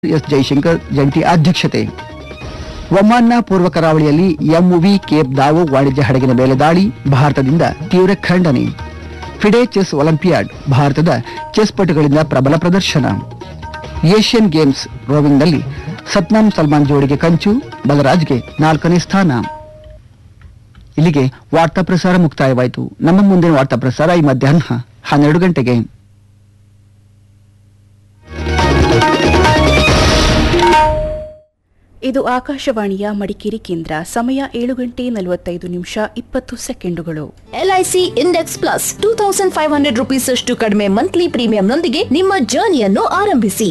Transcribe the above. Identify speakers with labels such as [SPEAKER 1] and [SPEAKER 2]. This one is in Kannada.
[SPEAKER 1] ಎಸ್ ಜೈಶಂಕರ್ ಜಂಟಿ ಅಧ್ಯಕ್ಷತೆ ಒಮಾನ್ನ ಪೂರ್ವ ಕರಾವಳಿಯಲ್ಲಿ ಎಂವಿ ಕೇಪ್ ದಾವೋ ವಾಣಿಜ್ಯ ಹಡಗಿನ ಮೇಲೆ ದಾಳಿ ಭಾರತದಿಂದ ತೀವ್ರ ಖಂಡನೆ ಫಿಡೆ ಚೆಸ್ ಒಲಿಂಪಿಯಾಡ್ ಭಾರತದ ಚೆಸ್ ಪಟುಗಳಿಂದ ಪ್ರಬಲ ಪ್ರದರ್ಶನ ಏಷ್ಯನ್ ಗೇಮ್ಸ್ ರೋವಿಂಗ್ನಲ್ಲಿ ಸತ್ನಾಂ ಸಲ್ಮಾನ್ ಜೋಡಿಗೆ ಕಂಚು ಬಲರಾಜ್ಗೆ ನಾಲ್ಕನೇ ಸ್ಥಾನ ಇಲ್ಲಿಗೆ ವಾರ್ತಾ ಪ್ರಸಾರ ಮುಕ್ತಾಯವಾಯಿತು ನಮ್ಮ ಮುಂದಿನ ವಾರ್ತಾ ಪ್ರಸಾರ ಈ ಮಧ್ಯಾಹ್ನ ಹನ್ನೆರಡು ಗಂಟೆಗೆ
[SPEAKER 2] ಇದು ಆಕಾಶವಾಣಿಯ ಮಡಿಕೇರಿ ಕೇಂದ್ರ ಸಮಯ ಏಳು ಗಂಟೆ ನಲವತ್ತೈದು ನಿಮಿಷ ಇಪ್ಪತ್ತು ಸೆಕೆಂಡುಗಳು
[SPEAKER 3] LIC index plus two thousand five hundred rupees ಅಷ್ಟು ಕಡಿಮೆ ಮಂತ್ಲಿ ಪ್ರೀಮಿಯಂನೊಂದಿಗೆ ನಿಮ್ಮ ಜರ್ನಿಯನ್ನು ಆರಂಭಿಸಿ